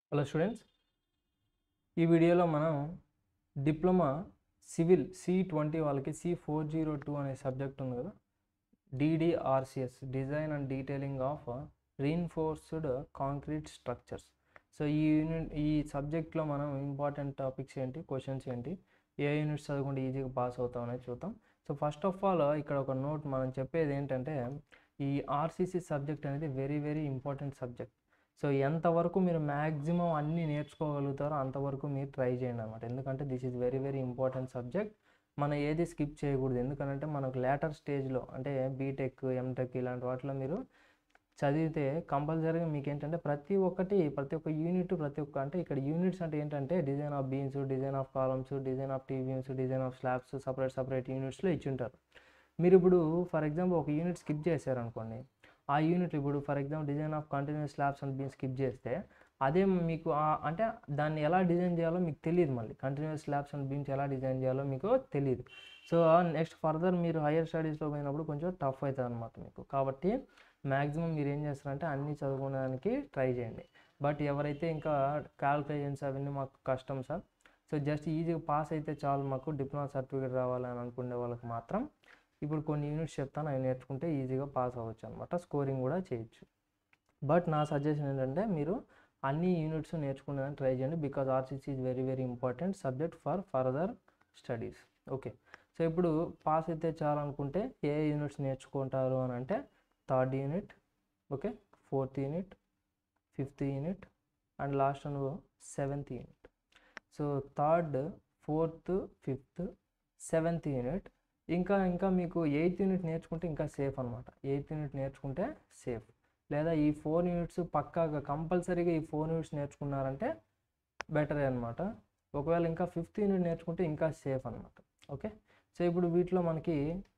hello students ఈ వీడియోలో మనం డిప్లొమా సివిల్ సి ట్వంటీ వాళ్ళకి సి ఫోర్ జీరో టూ అనే సబ్జెక్ట్ ఉంది కదా DDRCS design and detailing of reinforced concrete structures so ఈ యూనిట్ ఈ సబ్జెక్ట్లో మనం ఇంపార్టెంట్ టాపిక్స్ ఏంటి క్వశ్చన్స్ ఏంటి ఏ యూనిట్స్ చదువుకుంటే ఈజీగా పాస్ అవుతాం అనేది చూద్దాం సో ఫస్ట్ ఆఫ్ ఆల్ ఇక్కడ ఒక నోట్ మనం చెప్పేది ఏంటంటే ఈ ఆర్సీసీ సబ్జెక్ట్ అనేది very very important subject so ఎంతవరకు మీరు మ్యాక్సిమం అన్నీ నేర్చుకోగలుగుతారో అంతవరకు మీరు ట్రై చేయండి అనమాట ఎందుకంటే this is very very important subject మనం ఏది స్కిప్ చేయకూడదు ఎందుకంటే మనకు లేటర్ స్టేజ్లో అంటే బీటెక్ ఎంటెక్ ఇలాంటి వాటిలో మీరు చదివితే కంపల్సరీగా మీకు ఏంటంటే ప్రతి ఒక్కటి ప్రతి ఒక్క యూనిట్ ప్రతి ఒక్క అంటే ఇక్కడ యూనిట్స్ అంటే ఏంటంటే design of beams design of columns design of T beams design of slabs separate separate యూనిట్స్లో ఇచ్చింటారు మీరు ఇప్పుడు ఫర్ ఎగ్జాంపుల్ ఒక యూనిట్ స్కిప్ చేశారనుకోండి ఆ యూనిట్ ఇప్పుడు for example design of continuous slabs and beam skip చేస్తే అదే మీకు ఆ- అంటే దాన్ని ఎలా డిజైన్ చేయాలో మీకు తెలియదు మళ్ళీ కంటిన్యూస్ స్లాబ్స్ అండ్ బీమ్స్ ఎలా డిజైన్ చేయాలో మీకు తెలియదు సో నెక్స్ట్ ఫర్దర్ మీరు హైయర్ స్టడీస్లో పోయినప్పుడు కొంచెం టఫ్ అవుతుంది అనమాట మీకు కాబట్టి మ్యాక్సిమం మీరు ఏం చేస్తారంటే అన్నీ చదువుకోవడానికి ట్రై చేయండి బట్ ఎవరైతే ఇంకా క్యాల్కులేషన్స్ అవన్నీ మాకు కష్టం సార్ సో జస్ట్ ఈజీగా పాస్ అయితే చాలు మాకు డిప్లొమా సర్టిఫికేట్ రావాలని అనుకునే వాళ్ళకి మాత్రం ఇప్పుడు కొన్ని యూనిట్స్ చెప్తాను అవి నేర్చుకుంటే ఈజీగా పాస్ అవ్వచ్చు అనమాట స్కోరింగ్ కూడా చేయొచ్చు బట్ నా సజెషన్ ఏంటంటే మీరు అన్ని యూనిట్స్ నేర్చుకునేదని ట్రై చేయండి because RCC is very very important subject for further studies okay so ఇప్పుడు పాస్ అయితే చాలనుకుంటే ఏ యూనిట్స్ నేర్చుకుంటారు అని అంటే third unit okay fourth unit fifth unit and last and seventh unit so third fourth fifth seventh unit ఇంకా ఇంకా మీకు ఎయిత్ యూనిట్ నేర్చుకుంటే ఇంకా సేఫ్ అనమాట ఎయిత్ యూనిట్ నేర్చుకుంటే సేఫ్ లేదా ఈ ఫోర్ యూనిట్స్ పక్కాగా కంపల్సరీగా ఈ ఫోర్ యూనిట్స్ నేర్చుకున్నారంటే బెటరే అనమాట ఒకవేళ ఇంకా ఫిఫ్త్ యూనిట్ నేర్చుకుంటే ఇంకా సేఫ్ అనమాట ఓకే సో ఇప్పుడు వీటిలో మనకి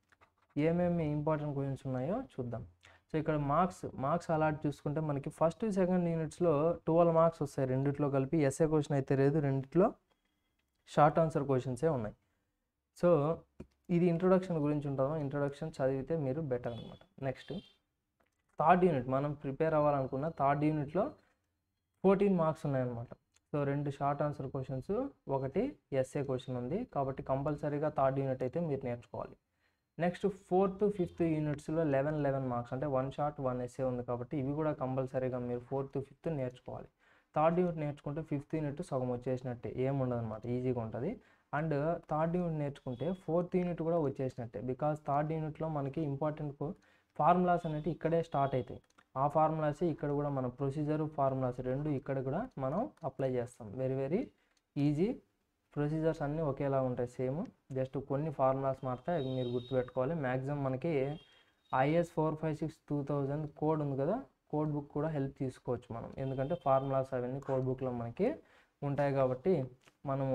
ఏమేమి ఇంపార్టెంట్ క్వశ్చన్స్ ఉన్నాయో చూద్దాం సో ఇక్కడ మార్క్స్ మార్క్స్ అలాట్ చూసుకుంటే మనకి ఫస్ట్ సెకండ్ యూనిట్స్లో ట్వెల్వ్ మార్క్స్ వస్తాయి రెండిట్లో కలిపి ఎస్ఏ క్వశ్చన్ అయితే లేదు రెండిట్లో షార్ట్ ఆన్సర్ క్వశ్చన్సే ఉన్నాయి సో ఇది ఇంట్రొడక్షన్ గురించి ఉంటుందో ఇంట్రొడక్షన్ చదివితే మీరు బెటర్ అనమాట నెక్స్ట్ థర్డ్ యూనిట్ మనం ప్రిపేర్ అవ్వాలనుకున్న థర్డ్ యూనిట్లో ఫోర్టీన్ మార్క్స్ ఉన్నాయన్నమాట సో రెండు షార్ట్ ఆన్సర్ క్వశ్చన్స్ ఒకటి ఎస్ఏ క్వశ్చన్ ఉంది కాబట్టి కంపల్సరీగా థర్డ్ యూనిట్ అయితే మీరు నేర్చుకోవాలి నెక్స్ట్ ఫోర్త్ ఫిఫ్త్ యూనిట్స్లో లెవెన్ లెవెన్ మార్క్స్ అంటే వన్ షార్ట్ వన్ ఎస్ఏ ఉంది కాబట్టి ఇవి కూడా కంపల్సరీగా మీరు ఫోర్త్ ఫిఫ్త్ నేర్చుకోవాలి థర్డ్ యూనిట్ నేర్చుకుంటే ఫిఫ్త్ యూనిట్ సగం వచ్చేసినట్టే ఏముండదు అనమాట ఈజీగా ఉంటుంది అండ్ థర్డ్ యూనిట్ నేర్చుకుంటే ఫోర్త్ యూనిట్ కూడా వచ్చేసినట్టే బికాస్ థర్డ్ యూనిట్లో మనకి ఇంపార్టెంట్ ఫార్ములాస్ అనేవి ఇక్కడే స్టార్ట్ అవుతాయి ఆ ఫార్ములాస్ ఇక్కడ కూడా మన ప్రొసీజర్ ఫార్ములాస్ రెండు ఇక్కడ కూడా మనం అప్లై చేస్తాం వెరీ వెరీ ఈజీ ప్రొసీజర్స్ అన్నీ ఒకేలా ఉంటాయి సేమ్ జస్ట్ కొన్ని ఫార్ములాస్ మారితే అవి మీరు గుర్తుపెట్టుకోవాలి మ్యాక్సిమం మనకి IS four five six two thousand code ఉంది కదా కోడ్ బుక్ కూడా హెల్ప్ తీసుకోవచ్చు మనం ఎందుకంటే ఫార్ములాస్ అవన్నీ కోడ్ బుక్లో మనకి ఉంటాయి కాబట్టి మనము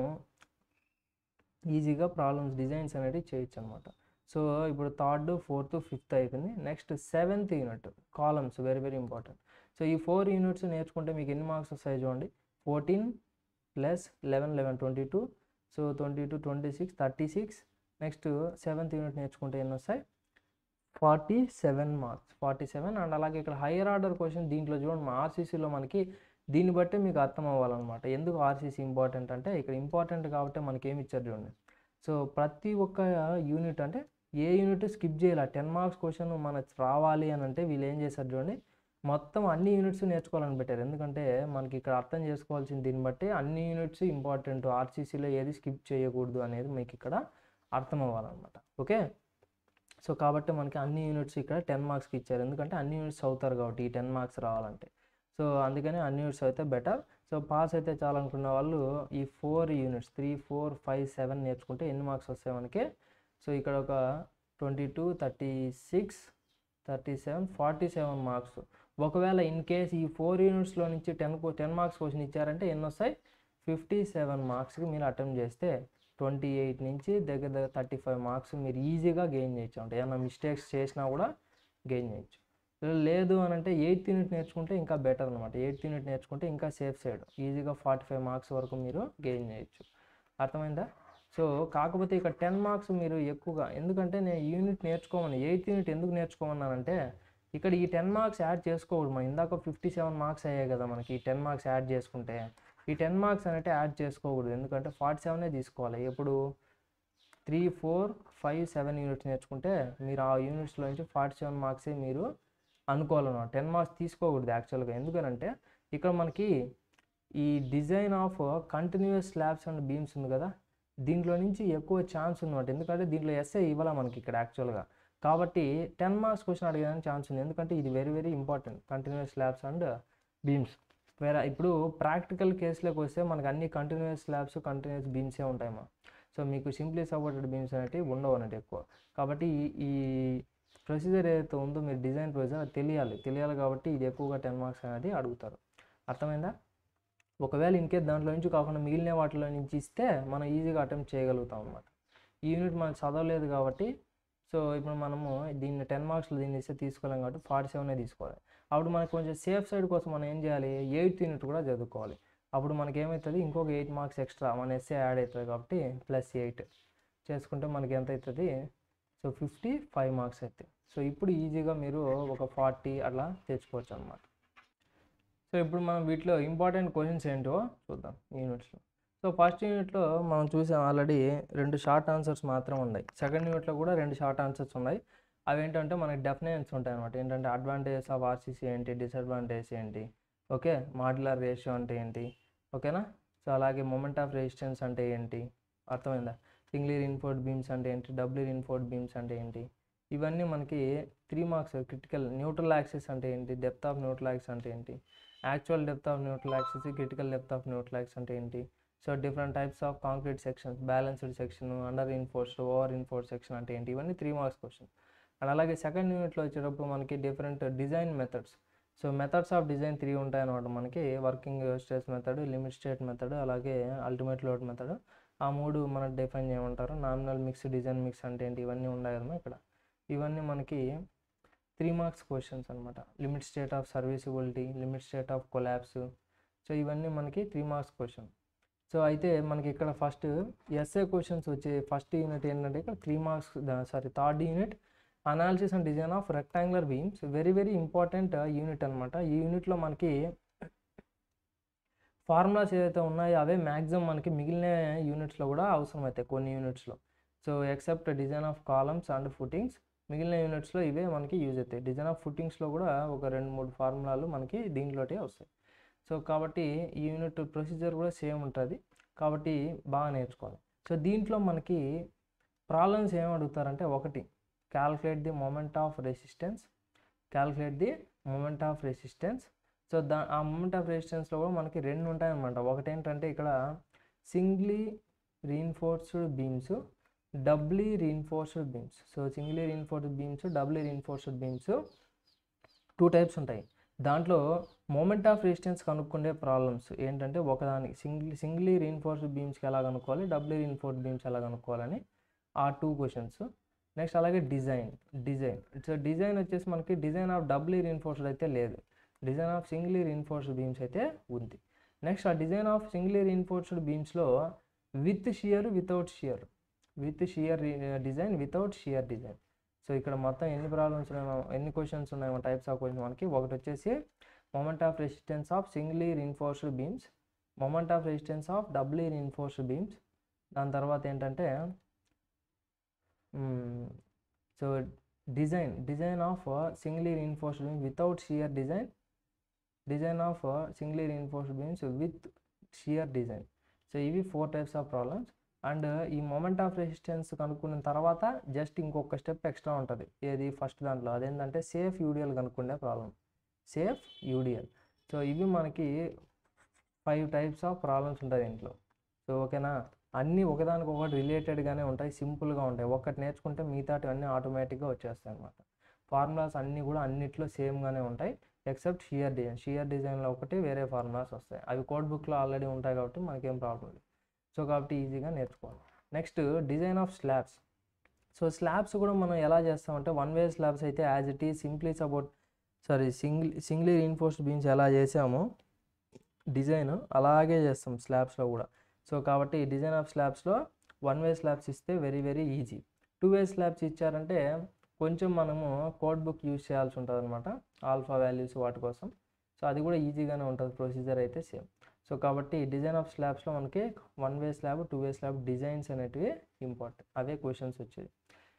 ఈజీగా ప్రాబ్లమ్స్ డిజైన్స్ అనేవి చేయొచ్చు అనమాట సో ఇప్పుడు థర్డ్ ఫోర్త్ ఫిఫ్త్ అయిపోయింది next seventh unit columns very very important so ఈ ఫోర్ యూనిట్స్ నేర్చుకుంటే మీకు ఎన్ని మార్క్స్ వస్తాయి చూడండి fourteen plus eleven eleven twenty two so twenty two twenty six thirty six next seventh unit నేర్చుకుంటే ఎన్ని వస్తాయి forty seven marks forty seven and అలాగే ఇక్కడ హైయర్ ఆర్డర్ క్వశ్చన్ దీంట్లో చూడండి మా ఆర్సీసీలో మనకి దీన్ని బట్టే మీకు అర్థం అవ్వాలన్నమాట ఎందుకు ఆర్సీసీ ఇంపార్టెంట్ అంటే ఇక్కడ ఇంపార్టెంట్ కాబట్టి మనకి ఏమి ఇచ్చారు చూడండి సో ప్రతి ఒక్క యూనిట్ అంటే ఏ యూనిట్ స్కిప్ చేయాలి టెన్ మార్క్స్ క్వశ్చన్ మనకు రావాలి అని అంటే వీళ్ళు ఏం చేశారు చూడండి మొత్తం అన్ని యూనిట్స్ నేర్చుకోవాలని పెట్టారు ఎందుకంటే మనకి ఇక్కడ అర్థం చేసుకోవాల్సిన దీన్ని బట్టి అన్ని యూనిట్స్ ఇంపార్టెంట్ ఆర్సీసీలో ఏది స్కిప్ చేయకూడదు అనేది మీకు ఇక్కడ అర్థం అవ్వాలన్నమాట ఓకే సో కాబట్టి మనకి అన్ని యూనిట్స్ ఇక్కడ టెన్ మార్క్స్కి ఇచ్చారు ఎందుకంటే అన్ని యూనిట్స్ అవుతారు కాబట్టి ఈ టెన్ మార్క్స్ రావాలంటే సో అందుకని అన్ని యూనిట్స్ అయితే బెటర్ సో పాస్ అయితే చాలనుకున్న వాళ్ళు ఈ four units three four five seven నేర్చుకుంటే ఎన్ని మార్క్స్ వస్తాయి మనకి సో ఇక్కడ ఒక twenty two thirty six thirty seven forty seven marks ఒకవేళ ఇన్ కేస్ ఈ ఫోర్ యూనిట్స్లో నుంచి టెన్ టెన్ మార్క్స్ క్వశ్చన్ ఇచ్చారంటే ఎన్ని వస్తాయి ఫిఫ్టీ సెవెన్ మార్క్స్కి మీరు అటెంప్ట్ చేస్తే ట్వంటీ ఎయిట్ నుంచి దగ్గర దగ్గర థర్టీ ఫైవ్ మార్క్స్ మీరు ఈజీగా గెయిన్ చేయొచ్చు అంటే ఏమైనా మిస్టేక్స్ చేసినా కూడా గెయిన్ చేయొచ్చు లేదు అని అంటే ఎయిత్ యూనిట్ నేర్చుకుంటే ఇంకా బెటర్ అనమాట ఎయిత్ యూనిట్ నేర్చుకుంటే ఇంకా సేఫ్ సైడ్ ఈజీగా ఫార్టీ ఫైవ్ మార్క్స్ వరకు మీరు గెయిన్ చేయొచ్చు అర్థమైందా సో కాకపోతే ఇక్కడ టెన్ మార్క్స్ మీరు ఎక్కువగా ఎందుకంటే నేను యూనిట్ నేర్చుకోమని ఎయిత్ యూనిట్ ఎందుకు నేర్చుకోమన్నానంటే ఇక్కడ ఈ టెన్ మార్క్స్ యాడ్ చేసుకోకూడదు మనం ఇందాక ఫిఫ్టీ సెవెన్ మార్క్స్ అయ్యాయి కదా మనకి ఈ టెన్ మార్క్స్ యాడ్ చేసుకుంటే ఈ టెన్ మార్క్స్ అనేవి యాడ్ చేసుకోకూడదు ఎందుకంటే ఫార్టీ సెవెనే తీసుకోవాలి ఎప్పుడు three four five seven units నేర్చుకుంటే మీరు ఆ యూనిట్స్లో నుంచి ఫార్టీ సెవెన్ మార్క్సే మీరు అనుకోవాలన్నమాట టెన్ మార్క్స్ తీసుకోకూడదు యాక్చువల్గా ఎందుకనంటే ఇక్కడ మనకి ఈ design of continuous slabs and beams ఉంది కదా దీంట్లో నుంచి ఎక్కువ ఛాన్స్ ఉందన్నమాట ఎందుకంటే దీంట్లో ఎస్ఏ ఇవ్వాల మనకి ఇక్కడ యాక్చువల్గా కాబట్టి టెన్ మార్క్స్ క్వశ్చన్ అడిగేదానికి ఛాన్స్ ఉంది ఎందుకంటే ఇది very very important continuous slabs and beams వేరే ఇప్పుడు ప్రాక్టికల్ కేసులోకి వస్తే మనకు అన్ని కంటిన్యూస్ స్లాబ్స్ కంటిన్యూస్ బీమ్సే ఉంటాయి మా సో మీకు సింప్లీ సపోర్టెడ్ బీమ్స్ అనేవి ఉండవు అన్నట్టు ఎక్కువ కాబట్టి ఈ- ఈ ప్రొసీజర్ ఏదైతే ఉందో మీరు డిజైన్ ప్రొసీజర్ అది తెలియాలి తెలియాలి కాబట్టి ఇది ఎక్కువగా టెన్ మార్క్స్ అనేది అడుగుతారు అర్థమైందా ఒకవేళ ఇన్కేస్ దాంట్లో నుంచి కాకుండా మిగిలిన వాటిలో నుంచి ఇస్తే మనం ఈజీగా అటెంప్ట్ చేయగలుగుతాం అనమాట ఈ యూనిట్ మనం చదవలేదు కాబట్టి సో ఇప్పుడు మనము దీన్ని టెన్ మార్క్స్లో దీన్ని ఇస్తే తీసుకోలేం కాబట్టి ఫార్టీ సెవెనే తీసుకోవాలి అప్పుడు మనకు కొంచెం సేఫ్ సైడ్ కోసం మనం ఏం చేయాలి ఎయిత్ యూనిట్ కూడా చదువుకోవాలి అప్పుడు మనకి ఏమవుతుంది ఇంకొక ఎయిట్ మార్క్స్ ఎక్స్ట్రా మన ఎస్ఏ యాడ్ అవుతుంది కాబట్టి ప్లస్ ఎయిట్ చేసుకుంటే మనకి ఎంత అవుతుంది సో ఫిఫ్టీ ఫైవ్ మార్క్స్ అవుతాయి సో ఇప్పుడు ఈజీగా మీరు ఒక ఫార్టీ అట్లా తెచ్చుకోవచ్చు అనమాట సో ఇప్పుడు మనం వీటిలో ఇంపార్టెంట్ క్వశ్చన్స్ ఏంటో చూద్దాం ఈ యూనిట్స్లో సో ఫస్ట్ యూనిట్లో మనం చూసాం ఆల్రెడీ రెండు షార్ట్ ఆన్సర్స్ మాత్రం ఉన్నాయి సెకండ్ యూనిట్లో కూడా రెండు షార్ట్ ఆన్సర్స్ ఉన్నాయి అవి ఏంటంటే మనకి డెఫినేషన్స్ ఉంటాయి అనమాట ఏంటంటే అడ్వాంటేజెస్ ఆఫ్ ఆర్సీసీ ఏంటి డిసడ్వాంటేజెస్ ఏంటి ఓకే మాడ్యులర్ రేషియో అంటే ఏంటి ఓకేనా సో అలాగే మొమెంట్ ఆఫ్ రెసిస్టెన్స్ అంటే ఏంటి అర్థమైందా సింగ్లీ ఇన్ఫోర్డ్ బీమ్స్ అంటే ఏంటి డబ్లీ ఇన్ఫోర్డ్ బీమ్స్ అంటే ఏంటి ఇవన్నీ మనకి three marks critical neutral axis అంటే ఏంటి డెప్త్ ఆఫ్ న్యూట్రల్ యాక్సిస్ అంటే ఏంటి actual depth of neutral axis critical depth of neutral axis అంటే ఏంటి so different types of concrete sections balanced section under reinforced over reinforce section అంటే ఏంటి ఇవన్నీ three marks question and అలాగే second యూనిట్లో వచ్చేటప్పుడు మనకి different design methods so methods of design three ఉంటాయి అన్నమాట మనకి working stress method limit state method అలాగే అల్టిమేట్ లోడ్ మెథడ్ ఆ మూడు మనకు డిఫైన్ చేయమంటారు నామినల్ మిక్స్ డిజైన్ మిక్స్ అంటే ఏంటి ఇవన్నీ ఉన్నాయి కదా ఇక్కడ ఇవన్నీ మనకి త్రీ మార్క్స్ క్వశ్చన్స్ అనమాట limit state of serviceability limit state of collapse so ఇవన్నీ మనకి త్రీ మార్క్స్ క్వశ్చన్ సో అయితే మనకి ఇక్కడ ఫస్ట్ ఎస్ఏ క్వశ్చన్స్ వచ్చే ఫస్ట్ యూనిట్ ఏంటంటే ఇక్కడ three marks sorry third unit analysis and design of rectangular beams very very important unit అనమాట ఈ యూనిట్లో మనకి ఫార్ములాస్ ఏదైతే ఉన్నాయో అవే మ్యాక్సిమం మనకి మిగిలిన యూనిట్స్లో కూడా అవసరం అవుతాయి కొన్ని యూనిట్స్లో so except design of columns and footings మిగిలిన యూనిట్స్లో ఇవే మనకి యూజ్ అవుతాయి డిజైన్ ఆఫ్ ఫుటింగ్స్లో కూడా ఒక రెండు మూడు ఫార్ములాలు మనకి దీంట్లోనే వస్తాయి సో కాబట్టి ఈ యూనిట్ ప్రొసీజర్ కూడా సేమ్ ఉంటుంది కాబట్టి బాగా నేర్చుకోవాలి సో దీంట్లో మనకి ప్రాబ్లమ్స్ ఏం అడుగుతారంటే ఒకటి calculate the moment of resistance calculate the moment of resistance so దా ఆ మూమెంట్ ఆఫ్ రెసిస్టెన్స్లో కూడా మనకి రెండు ఉంటాయన్నమాట ఒకటి ఏంటంటే ఇక్కడ singly reinforced beams doubly reinforced beams so singly reinforced beams doubly reinforced beams two types ఉంటాయి దాంట్లో మూమెంట్ ఆఫ్ రెసిస్టెన్స్ కనుక్కునే ప్రాబ్లమ్స్ ఏంటంటే ఒకదానికి సింగిల్ సింగిలీ రీన్ఫోర్స్డ్ బీమ్స్కి ఎలా కనుక్కోవాలి డబ్లీ రీన్ఫోర్స్డ్ బీమ్స్ ఎలా కనుక్కోవాలని ఆ టూ క్వశ్చన్స్ నెక్స్ట్ అలాగే డిజైన్ డిజైన్ సో డిజైన్ వచ్చేసి మనకి డిజైన్ ఆఫ్ డబ్లీ రీన్ఫోర్స్డ్ అయితే లేదు design of singly reinforced beams అయితే ఉంది నెక్స్ట్ ఆ డిజైన్ ఆఫ్ సింగిలీ రీన్ఫోర్స్డ్ బీమ్స్లో with shear without shear with shear design without shear design so ఇక్కడ మొత్తం ఎన్ని ప్రాబ్లమ్స్ ఉన్నాయో ఎన్ని క్వశ్చన్స్ ఉన్నాయో టైప్స్ ఆఫ్ క్వశ్చన్ మనకి ఒకటి వచ్చేసి moment of resistance of singly reinforced beams moment of resistance of doubly reinforced beams దాని తర్వాత ఏంటంటే so design design of singly reinforced beams without shear design design of singly reinforced beams with shear design so ఇవి four types of problems and ఈ moment of resistance కనుక్కున్న తర్వాత just ఇంకొక step extra ఉంటుంది ఏది ఫస్ట్ దాంట్లో అదేంటంటే safe UDL కనుక్కునే ప్రాబ్లం సేఫ్ యూడిఎల్ సో ఇవి మనకి ఫైవ్ టైప్స్ ఆఫ్ ప్రాబ్లమ్స్ ఉంటాయి దీంట్లో సో ఓకేనా అన్నీ ఒకదానికి ఒకటి రిలేటెడ్గానే ఉంటాయి సింపుల్గా ఉంటాయి ఒక్కటి నేర్చుకుంటే మిగతాటివన్నీ ఆటోమేటిక్గా వచ్చేస్తాయి అనమాట ఫార్ములాస్ అన్నీ కూడా అన్నిట్లో సేమ్గానే ఉంటాయి ఎక్సెప్ట్ షియర్ డిజైన్ షియర్ డిజైన్లో ఒకటి వేరే ఫార్ములాస్ వస్తాయి అవి కోడ్ బుక్లో ఆల్రెడీ ఉంటాయి కాబట్టి మనకేం ప్రాబ్లం లేదు సో కాబట్టి ఈజీగా నేర్చుకోవాలి next design of slabs so slabs కూడా మనం ఎలా చేస్తామంటే వన్ వే స్లాబ్స్ అయితే as it is simply support sorry single singly reinforced beams ఎలా చేసామో డిజైన్ అలాగే చేస్తాం స్లాబ్స్లో కూడా సో కాబట్టి డిజైన్ ఆఫ్ స్లాబ్స్లో వన్ వే స్లాబ్స్ ఇస్తే very very easy two way slabs ఇచ్చారంటే కొంచెం మనము కోడ్ బుక్ యూజ్ చేయాల్సి ఉంటుంది అనమాట ఆల్ఫా వాల్యూస్ వాటి కోసం సో అది కూడా ఈజీగానే ఉంటుంది ప్రొసీజర్ అయితే సేమ్ సో కాబట్టి డిజైన్ ఆఫ్ స్లాబ్స్లో మనకి one way slab two way slab designs అనేటివి ఇంపార్టెంట్ అవే క్వశ్చన్స్ వచ్చేది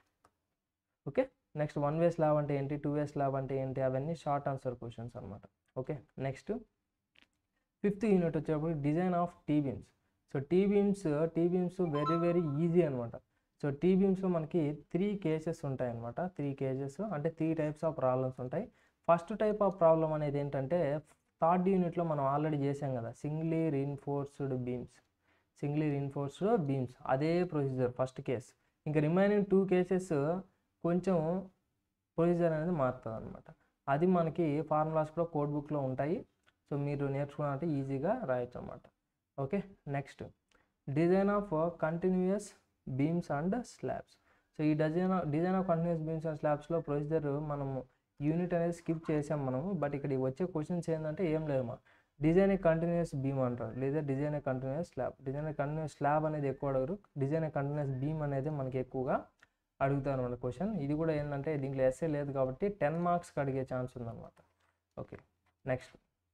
okay next one way slab అంటే ఏంటి టూ వే స్లాబ్ అంటే ఏంటి అవన్నీ షార్ట్ ఆన్సర్ క్వశ్చన్స్ అనమాట ఓకే నెక్స్ట్ ఫిఫ్త్ యూనిట్ వచ్చేటప్పుడు design of T beams so T beams T beams very very easy అనమాట సో టీ బీమ్స్లో మనకి త్రీ కేసెస్ ఉంటాయి అనమాట త్రీ కేసెస్ అంటే త్రీ టైప్స్ ఆఫ్ ప్రాబ్లమ్స్ ఉంటాయి ఫస్ట్ టైప్ ఆఫ్ ప్రాబ్లం అనేది ఏంటంటే థర్డ్ యూనిట్లో మనం ఆల్రెడీ చేసాం కదా singly reinforced beams singly reinforced beams అదే ప్రొసీజర్ ఫస్ట్ కేస్ ఇంకా రిమైనింగ్ టూ కేసెస్ కొంచెం ప్రొసీజర్ అనేది మారుతుంది అనమాట అది మనకి ఫార్ములాస్ కూడా కోడ్ బుక్లో ఉంటాయి సో మీరు నేర్చుకున్నారంటే ఈజీగా రాయొచ్చు అనమాట okay next design of continuous beams and slabs so ఈ design design of continuous beams and స్లాబ్స్లో ప్రొసీజర్ మనము యూనిట్ అనేది స్కిప్ చేసాం మనము బట్ ఇక్కడ వచ్చే క్వశ్చన్స్ ఏంటంటే ఏం లేదు మా డిజైన్ ఏ కంటిన్యూస్ బీమ్ అంటారు లేదా design a continuous slab design a continuous slab అనేది ఎక్కువ అడగరు డిజైన్ ఏ కంటిన్యూస్ బీమ్ అనేది మనకి ఎక్కువగా అడుగుతారు అనమాట క్వశ్చన్ ఇది కూడా ఏంటంటే దీంట్లో ఎస్ఏ లేదు కాబట్టి టెన్ మార్క్స్కి అడిగే ఛాన్స్ ఉందన్నమాట okay next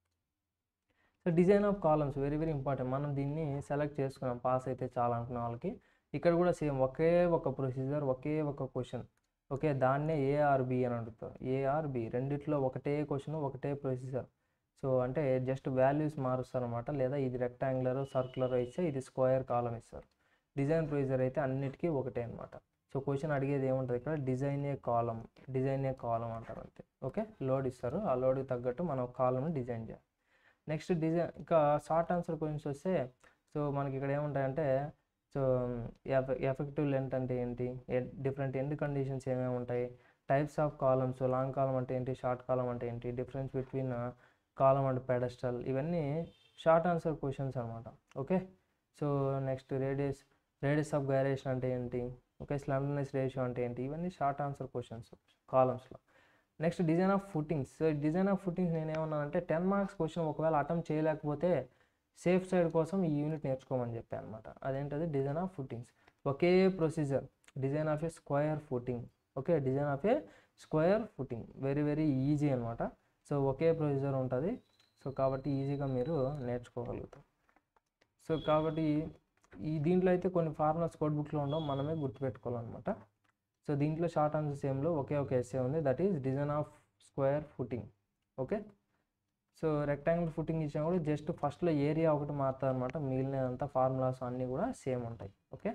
so design of columns very very important మనం దీన్ని సెలెక్ట్ చేసుకున్నాం పాస్ అయితే చాలా అనుకున్న వాళ్ళకి ఇక్కడ కూడా సేమ్ ఒకే ఒక ప్రొసీజర్ ఒకే ఒక క్వశ్చన్ ఓకే దాన్నే ఏఆర్బి అని అడుగుతారు ఏఆర్బి రెండిట్లో ఒకటే క్వశ్చన్ ఒకటే ప్రొసీజర్ సో అంటే జస్ట్ వాల్యూస్ మారుస్తారు అనమాట లేదా ఇది రెక్టాంగులర్ సర్కులర్ ఇస్తే ఇది స్క్వేర్ కాలం ఇస్తారు డిజైన్ ప్రొసీజర్ అయితే అన్నిటికీ ఒకటే అనమాట సో క్వశ్చన్ అడిగేది ఏముంటుంది ఇక్కడ డిజైన్ ఏ కాలం డిజైన్ ఏ కాలం అంటారు అంతే ఓకే లోడ్ ఇస్తారు ఆ లోడ్కి తగ్గట్టు మనం కాలంని డిజైన్ చేయాలి నెక్స్ట్ డిజైన్ ఇంకా షార్ట్ ఆన్సర్ క్వశ్చన్స్ వస్తే సో మనకి ఇక్కడ ఏముంటాయంటే సో ఎఫెక్టివ్ లెంత్ అంటే ఏంటి డిఫరెంట్ ఎండ్ కండిషన్స్ ఏమేమి ఉంటాయి types of columns long column అంటే ఏంటి షార్ట్ కాలం అంటే ఏంటి difference between column and pedestal ఇవన్నీ షార్ట్ ఆన్సర్ క్వశ్చన్స్ అనమాట okay so next radius radius of gyration అంటే ఏంటి ఓకే స్లండర్నెస్ రేషియో అంటే ఏంటి ఇవన్నీ షార్ట్ ఆన్సర్ క్వశ్చన్స్ కాలమ్స్లో next design of footings so design of footings నేను ఏమన్నానంటే టెన్ మార్క్స్ క్వశ్చన్ ఒకవేళ అటెంప్ట్ చేయలేకపోతే సేఫ్ సైడ్ కోసం ఈ యూనిట్ నేర్చుకోమని చెప్పాను అనమాట అదేంటది డిజైన్ ఆఫ్ ఫుటింగ్స్ ఒకే procedure design of a square footing okay design of a square footing very very easy అనమాట సో ఒకే ప్రొసీజర్ ఉంటుంది సో కాబట్టి ఈజీగా మీరు నేర్చుకోగలుగుతారు సో కాబట్టి ఈ దీంట్లో అయితే కొన్ని ఫార్ములాస్ కోడ్ బుక్లో ఉండవు మనమే గుర్తుపెట్టుకోవాలన్నమాట సో దీంట్లో షార్ట్ ఆన్సర్ సేమ్లో ఒకే ఒక ఎస్ఏ ఉంది that is design of square footing okay so rectangle footing ఇచ్చినా కూడా జస్ట్ ఫస్ట్లో ఏరియా ఒకటి మారుతుంది అనమాట మిగిలినదంతా ఫార్ములాస్ అన్నీ కూడా సేమ్ ఉంటాయి ఓకే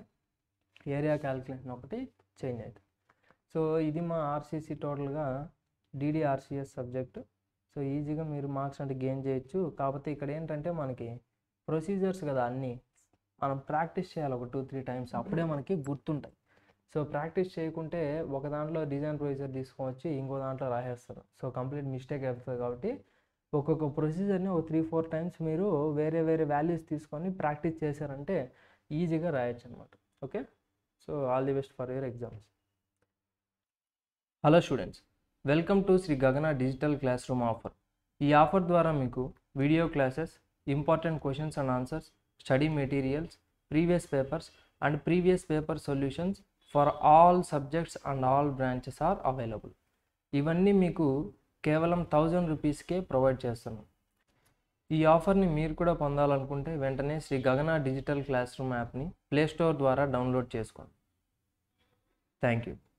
ఏరియా క్యాలిక్యులేషన్ ఒకటి చేంజ్ అవుతుంది సో ఇది మా ఆర్సీసీ టోటల్గా డిడిఆర్సిఎస్ సబ్జెక్ట్ సో ఈజీగా మీరు మార్క్స్ అంటే గెయిన్ చేయొచ్చు కాకపోతే ఇక్కడ ఏంటంటే మనకి ప్రొసీజర్స్ కదా అన్నీ మనం ప్రాక్టీస్ చేయాలి ఒక టూ త్రీ టైమ్స్ అప్పుడే మనకి గుర్తుంటాయి సో ప్రాక్టీస్ చేయకుంటే ఒక దాంట్లో డిజైన్ ప్రొసీజర్ తీసుకొని ఇంకో దాంట్లో రాసేస్తారు సో కంప్లీట్ మిస్టేక్ అవుతుంది కాబట్టి ఒక్కొక్క ప్రొసీజర్ని ఒక త్రీ ఫోర్ టైమ్స్ మీరు వేరే వేరే వాల్యూస్ తీసుకొని ప్రాక్టీస్ చేశారంటే ఈజీగా రాయొచ్చు అనమాట okay so all the best for your exams hello students welcome to Shri Gagana digital classroom offer ఈ ఆఫర్ ద్వారా మీకు video classes important questions and answers study materials previous papers and previous paper solutions for all subjects and all branches are available ఇవన్నీ మీకు కేవలం thousand రూపీస్కే provide చేస్తున్నాం ఈ ఆఫర్ని మీరు కూడా పొందాలనుకుంటే వెంటనే Shri Gagana digital classroom యాప్ని ప్లేస్టోర్ ద్వారా డౌన్లోడ్ చేసుకోండి థ్యాంక్ యూ